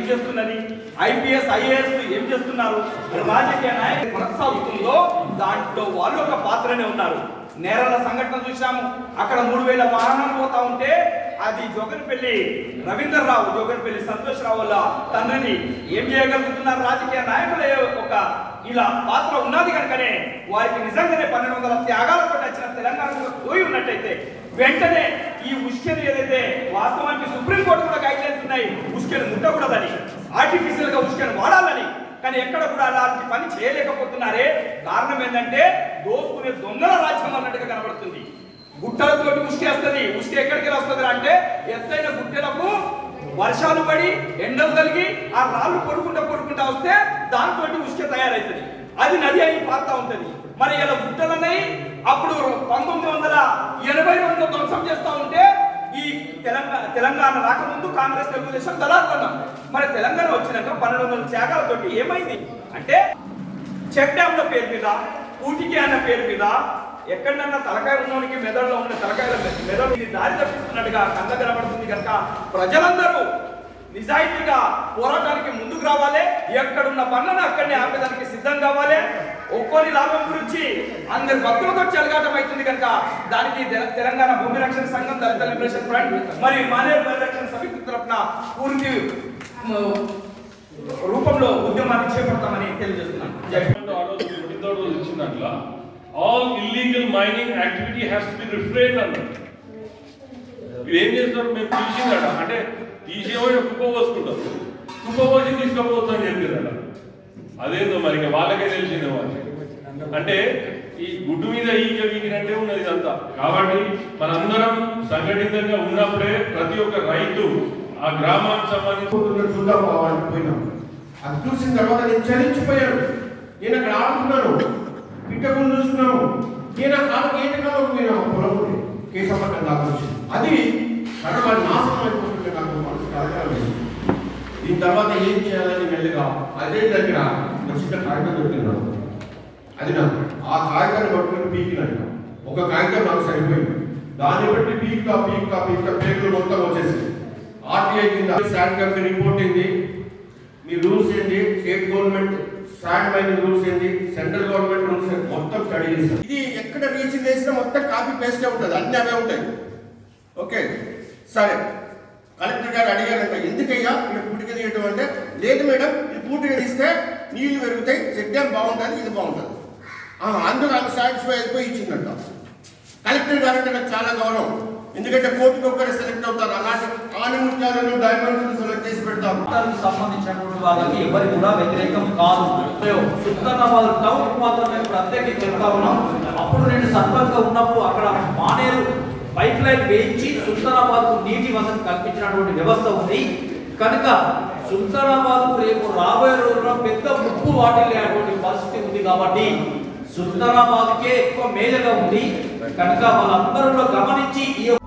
చేస్తున్నది IPS IAS ఏం చేస్తున్నారు రాజకీయ నాయకులు కొనసాగుతుందో దాంట్లో వాళ్ళు ఒక పాత్రనే ఉన్నారు నేరాల సంఘటన చూసాము అక్కడ మూడు వేల వాహనాలు పోతా ఉంటే అది జోగన్పల్లి రవీందర్ రావు జోగన్పల్లి సంతోష్ రావు వాళ్ళ తండ్రిని ఏం చేయగలుగుతున్నారు రాజకీయ నాయకుల ఒక ఇలా పాత్ర ఉన్నది కనుకనే వారికి నిజంగానే పన్నెండు వందల త్యాగాలతో వచ్చిన తెలంగాణలో పోయి ఉన్నట్టయితే వెంటనే ఈ ఉష్కెను ఏదైతే వాస్తవానికి సుప్రీంకోర్టు కూడా గైడ్ లైన్స్ ఉన్నాయి ఉష్కెను ముట్టకూడదని ఆర్టిఫిషియల్ గా ఉష్కెను వాడాలని కానీ ఎక్కడ కూడా అలాంటి పని చేయలేకపోతున్నారే కారణం ఏంటంటే దోసుకునే దొంగల రాజ్యం అన్నట్టుగా కనబడుతుంది గుట్టలతోటి ఉష్టి వస్తుంది ఉష్టి ఎక్కడికి వస్తుంది అంటే ఎత్తైన గుట్టెలకు వర్షాలు పడి ఎండలు కలిగి ఆ రాళ్ళు పొడుకుంటా పొడుకుంటా వస్తే దాంతో ఉష్క తయారవుతుంది అది నది అయి పారుతా ఉంటది మరి ఇలా గుట్టలన్నాయి అప్పుడు పంతొమ్మిది వందల ఎనభై రెండులో ధ్వంసం చేస్తా ఉంటే ఈ తెలంగాణ తెలంగాణ రాకముందు కాంగ్రెస్ తెలుగుదేశం దళాలు మరి తెలంగాణ వచ్చినాక పన్నెండు వందల త్యాగాలతోటి ఏమైంది అంటే చెక్ డ్యామ్ల పేరు మీద ఊటికి అన్న పేరు మీద ఎక్కడన్నా తలకాయ ఉన్నోనికి మెదడులో ఉన్న తలకాయల మెదడు ఇది దారి తప్పిస్తున్నట్టుగా కళ్ళ కనబడుతుంది కనుక ప్రజలందరూ నిజాయితీగా పోరాటానికి ముందుకు రావాలి ఎక్కడున్న పనులను అక్కడనే ఆపేదానికి సిద్ధం కావాలి ఒక్కోని లాభం గురించి అందరి భక్తులతో చెలగాటం అవుతుంది కనుక దానికి తెల- తెలంగాణ భూమి రక్షణ సంఘం దళిత లిబరేషన్ ఫ్రంట్ మరియు మానేరు పరిరక్షణ సమితి తరఫున పూర్తి మ, రూపంలో ఉద్యమాన్ని చేపడతామని తెలియజేస్తున్నాను జై హింద్. ఆ రోజు ట్వంటీ థర్డ్ రోజు ఇచ్చిన దాంట్లో all illegal mining activity has to be refrain అన్నారు మీరు ఏం చేస్తారు మేము తీసిందట అంటే తీసేమని కుప్ప పోసుకుంటారు కుప్ప పోసి తీసుకపోవచ్చు అని చెప్పారట అదేందో మరి ఇక వాళ్ళకే తెలిసిందే వాళ్ళు అంటే ఈ గుడ్డు మీద ఈగ వీగినట్టే ఉన్నది ఇదంతా కాబట్టి మనందరం సంఘటితంగా ఉన్నప్పుడే ప్రతి ఒక్క రైతు ఆ గ్రామానికి సంబంధించి పోతున్నట్టు చూద్దాం బావాలని పోయినాం అది చూసిన తర్వాత నేను చలించిపోయాను నేను అక్కడ ఆడుతున్నాను పిట్టకుని చూస్తున్నాను నేను ఆ కాలం ఏంటి కాలం పోయినా పొలం కేసపట్టం దాకా వచ్చింది అది సడన్ అది నాశనం అయిపోతుంటే నాకు మనసు కలగాలి దీని తర్వాత ఏం చేయాలని మెల్లిగా అదే దగ్గర ఒక చిన్న కాగితం దొరికినాను అది నాకు ఆ కాగితాన్ని పట్టుకుని పీకినాను ఒక కాగితం నాకు సరిపోయింది దాన్ని బట్టి పీక్తా పీక్తా పీక్తా పేగులు మొత్తం వచ్చేసింది ఆర్టీఐ కింద శాండ్ కంపెనీ రిపోర్ట్ ఏంది మీ రూల్స్ ఏంటి state government sand mining rules ఏంటి సెంట్రల్ గవర్నమెంట్ రూల్స్ ఏంటి మొత్తం స్టడీ చేశారు ఇది ఎక్కడ రీచ్ చేసినా మొత్తం కాపీ పేస్టే ఉంటుంది అన్ని అవే ఉంటాయి ఓకే సరే కలెక్టర్ గారు అడిగారంట ఎందుకయ్యా ఇక్కడ పూటిక తీయటం అంటే లేదు మేడం ఇది పూటిక తీస్తే నీళ్లు పెరుగుతాయి చెక్ డ్యామ్ బాగుంటుంది ఇది బాగుంటుంది ఆ, అందుకు ఆమె సాటిస్ఫై అయిపోయి ఇచ్చిందంట కలెక్టర్ గారు అంటే నాకు చాలా గౌరవం ఎందుకంటే కోర్టుకు ఒక్కరే సెలెక్ట్ అవుతారు అలాంటి ఆనిముత్యాలను డైమండ్స్ సెలెక్ట్ చేసి పెడతాం ప్రాంతానికి సంబంధించినటువంటి వాళ్ళకి ఎవరి కూడా వ్యతిరేకం కాదు సుల్తానాబాద్ టౌన్ మాత్రమే ప్రత్యేకించి చెప్తా ఉన్నాం అప్పుడు నేను సర్పంచ్ గా ఉన్నప్పుడు అక్కడ మానేరు పైప్ లైన్ వేయించి సుల్తానాబాద్ కు నీటి వసతి కల్పించినటువంటి వ్యవస్థ ఉంది కనుక సుల్తానాబాద్ కు రేపు రాబోయే రోజుల్లో పెద్ద ముప్పు వాటిల్లేటువంటి పరిస్థితి ఉంది కాబట్టి సుల్తానాబాద్ కే ఎక్కువ మేజర్ గా ఉంది కనుక వాళ్ళందరూ కూడా గమనించి ఈ యొక్క